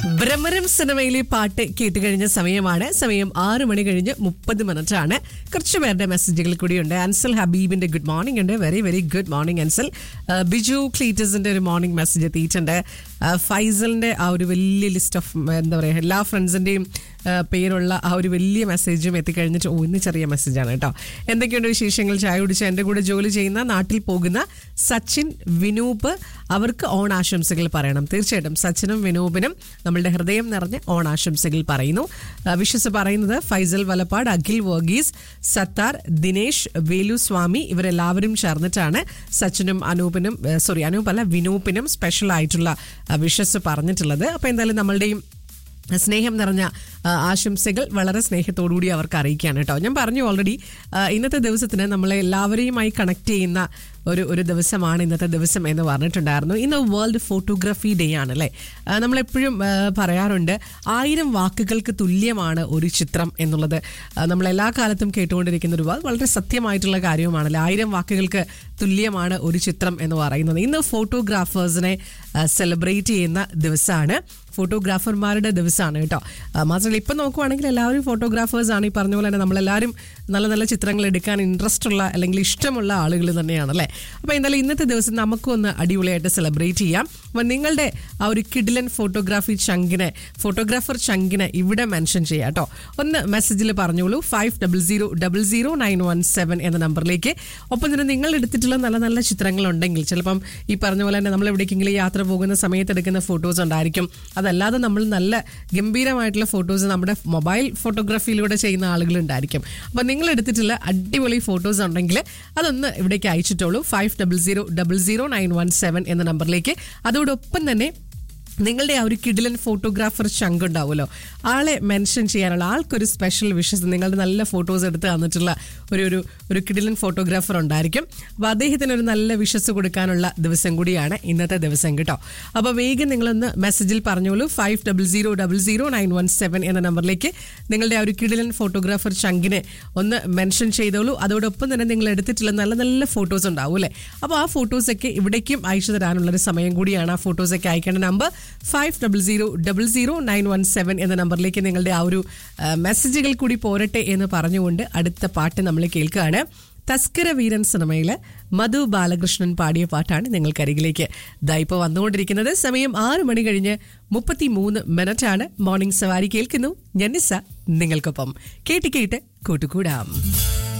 ഭ്രമരം സിനിമയിലെ പാട്ട് കേട്ട് കഴിഞ്ഞ സമയമാണ് സമയം ആറ് മണി കഴിഞ്ഞ് മുപ്പത് മിനിറ്റ് ആണ് കുറച്ച് പേരുടെ മെസ്സേജുകൾ കൂടിയുണ്ട് അൻസൽ ഹബീബിന്റെ ഗുഡ് മോർണിംഗ് ഉണ്ട് very very good morning Ansal ആ, ബിജു ക്ലീറ്റസിന്റെ ഒരു മോർണിംഗ് മെസ്സേജ് എത്തിയിട്ടുണ്ട് ആ, ഫൈസലിന്റെ ആ ഒരു വലിയ ലിസ്റ്റ് ഓഫ് എന്താ പറയുക എല്ലാ ഫ്രണ്ട്സിന്റെയും ആ, പേരുള്ള ആ ഒരു വലിയ മെസ്സേജും എത്തിക്കഴിഞ്ഞിട്ട് ഓ ഇന്ന് ചെറിയ മെസ്സേജാണ് കേട്ടോ എന്തൊക്കെയുണ്ട് വിശേഷങ്ങൾ ചായ കുടിച്ച് എൻ്റെ കൂടെ ജോലി ചെയ്യുന്ന നാട്ടിൽ പോകുന്ന സച്ചിൻ വിനൂപ് അവർക്ക് ഓണാശംസകൾ പറയണം തീർച്ചയായിട്ടും സച്ചിനും വിനൂപിനും നമ്മളുടെ ഹൃദയം നിറഞ്ഞ ഓണാശംസകൾ പറയുന്നു ആ, വിശ്വസ് പറയുന്നത് ഫൈസൽ വലപ്പാട് അഖിൽ വർഗീസ് സത്താർ ദിനേശ് വേലുസ്വാമി ഇവരെല്ലാവരും ചേർന്നിട്ടാണ് സച്ചിനും അനൂപിനും സോറി അനൂപ് അല്ല വിനൂപിനും സ്പെഷ്യൽ ആയിട്ടുള്ള വിശ്വസ് പറഞ്ഞിട്ടുള്ളത് അപ്പോൾ എന്തായാലും നമ്മളുടെയും സ്നേഹം നിറഞ്ഞ ആ, ആശംസകൾ വളരെ സ്നേഹത്തോടുകൂടി അവർക്ക് അറിയിക്കുകയാണ് കേട്ടോ ഞാൻ പറഞ്ഞു ഓൾറെഡി ഇന്നത്തെ ദിവസത്തിന് നമ്മളെ എല്ലാവരെയുമായി കണക്ട് ചെയ്യുന്ന ഒരു ഒരു ദിവസമാണ് ഇന്നത്തെ ദിവസം എന്ന് പറഞ്ഞിട്ടുണ്ടായിരുന്നു ഇന്ന് വേൾഡ് ഫോട്ടോഗ്രാഫി ഡേ ആണ് അല്ലേ ആ, നമ്മളെപ്പോഴും ആ, പറയാറുണ്ട് ആയിരം വാക്കുകൾക്ക് തുല്യമാണ് ഒരു ചിത്രം എന്നുള്ളത് ആ, നമ്മൾ എല്ലാ കാലത്തും കേട്ടുകൊണ്ടിരിക്കുന്ന ഒരു വാ- വളരെ സത്യമായിട്ടുള്ള കാര്യവുമാണല്ലോ ആയിരം വാക്കുകൾക്ക് തുല്യമാണ് ഒരു ചിത്രം എന്ന് പറയുന്നത് ഇന്ന് ഫോട്ടോഗ്രാഫേഴ്സിനെ സെലിബ്രേറ്റ് ചെയ്യുന്ന ദിവസമാണ് ഫോട്ടോഗ്രാഫർമാരുടെ ദിവസമാണ് കേട്ടോ ആ, മാത്രമല്ല ഇപ്പം നോക്കുവാണെങ്കിൽ എല്ലാവരും ഫോട്ടോഗ്രാഫേഴ്സ് ആണ് ഈ പറഞ്ഞ പോലെ തന്നെ നമ്മളെല്ലാവരും നല്ല നല്ല ചിത്രങ്ങൾ എടുക്കാൻ ഇൻട്രസ്റ്റ് ഉള്ള അല്ലെങ്കിൽ ഇഷ്ടമുള്ള ആളുകൾ തന്നെയാണ് അല്ലേ അപ്പോൾ എന്തായാലും ഇന്നത്തെ ദിവസം നമുക്കും ഒന്ന് അടിപൊളിയായിട്ട് സെലിബ്രേറ്റ് ചെയ്യാം അപ്പോൾ നിങ്ങളുടെ ആ ഒരു കിഡിലൻ ഫോട്ടോഗ്രാഫി ചങ്കിനെ ഫോട്ടോഗ്രാഫർ ചങ്കിനെ ഇവിടെ മെൻഷൻ ചെയ്യാം കേട്ടോ ഒന്ന് മെസ്സേജിൽ പറഞ്ഞോളൂ five double zero double zero nine one seven എന്ന നമ്പറിലേക്ക് ഒപ്പം തന്നെ നിങ്ങൾ എടുത്തിട്ടുള്ള നല്ല നല്ല ചിത്രങ്ങളുണ്ടെങ്കിൽ ചിലപ്പം ഈ പറഞ്ഞ പോലെ തന്നെ നമ്മൾ എവിടേക്കെങ്കിലും യാത്ര പോകുന്ന സമയത്ത് എടുക്കുന്ന ഫോട്ടോസ് ഉണ്ടായിരിക്കും അതല്ലാതെ നമ്മൾ നല്ല ഗംഭീരമായിട്ടുള്ള ഫോട്ടോസ് നമ്മുടെ മൊബൈൽ ഫോട്ടോഗ്രാഫിയിലൂടെ ചെയ്യുന്ന ആളുകളുണ്ടായിരിക്കും അപ്പോൾ നിങ്ങൾ എടുത്തിട്ടുള്ള അടിപൊളി ഫോട്ടോസ് ഉണ്ടെങ്കിൽ അതൊന്ന് ഇവിടേക്ക് അയച്ചിട്ടുള്ളൂ five double zero double zero nine one seven എന്ന നമ്പറിലേക്ക് അതോടൊപ്പം തന്നെ നിങ്ങളുടെ ആ ഒരു കിഡിലൻ ഫോട്ടോഗ്രാഫർ ചങ്ക് ഉണ്ടാവുമല്ലോ ആളെ മെൻഷൻ ചെയ്യാനുള്ള ആൾക്കൊരു സ്പെഷ്യൽ വിഷസ് നിങ്ങളുടെ നല്ല ഫോട്ടോസ് എടുത്ത് തന്നിട്ടുള്ള ഒരു ഒരു ഒരു കിഡിലൻ ഫോട്ടോഗ്രാഫർ ഉണ്ടായിരിക്കും അപ്പോൾ അദ്ദേഹത്തിന് ഒരു നല്ല വിഷസ് കൊടുക്കാനുള്ള ദിവസം കൂടിയാണ് ഇന്നത്തെ ദിവസം കേട്ടോ അപ്പോൾ വേഗം നിങ്ങളൊന്ന് മെസ്സേജിൽ പറഞ്ഞോളൂ five double zero double zero nine one seven എന്ന നമ്പറിലേക്ക് നിങ്ങളുടെ ആ ഒരു കിഡിലൻ ഫോട്ടോഗ്രാഫർ ചങ്കിനെ ഒന്ന് മെൻഷൻ ചെയ്തോളൂ അതോടൊപ്പം തന്നെ നിങ്ങൾ എടുത്തിട്ടുള്ള നല്ല നല്ല ഫോട്ടോസ് ഉണ്ടാവും അല്ലേ അപ്പോൾ ആ ഫോട്ടോസൊക്കെ ഇവിടേക്കും അയച്ചു തരാനുള്ളൊരു സമയം കൂടിയാണ് ആ ഫോട്ടോസൊക്കെ അയക്കേണ്ട number five double zero double zero nine one seven എന്ന നമ്പറിലേക്ക് നിങ്ങളുടെ ആ ഒരു ആ, മെസ്സേജുകൾ കൂടി പോരട്ടെ എന്ന് പറഞ്ഞുകൊണ്ട് അടുത്ത പാട്ട് നമ്മൾ കേൾക്കുകയാണ് തസ്കര വീരൻ സിനിമയിലെ മധു ബാലകൃഷ്ണൻ പാടിയ പാട്ടാണ് നിങ്ങൾക്കരികിലേക്ക് ദാ ഇപ്പോൾ വന്നുകൊണ്ടിരിക്കുന്നത് സമയം ആറ് മണി കഴിഞ്ഞ് മുപ്പത്തി മൂന്ന് മിനിറ്റാണ് മോർണിംഗ് സവാരി കേൾക്കുന്നു ഞാൻ നിസ്സ നിങ്ങൾക്കൊപ്പം കേട്ട് കേട്ട് കൂട്ടുകൂടാം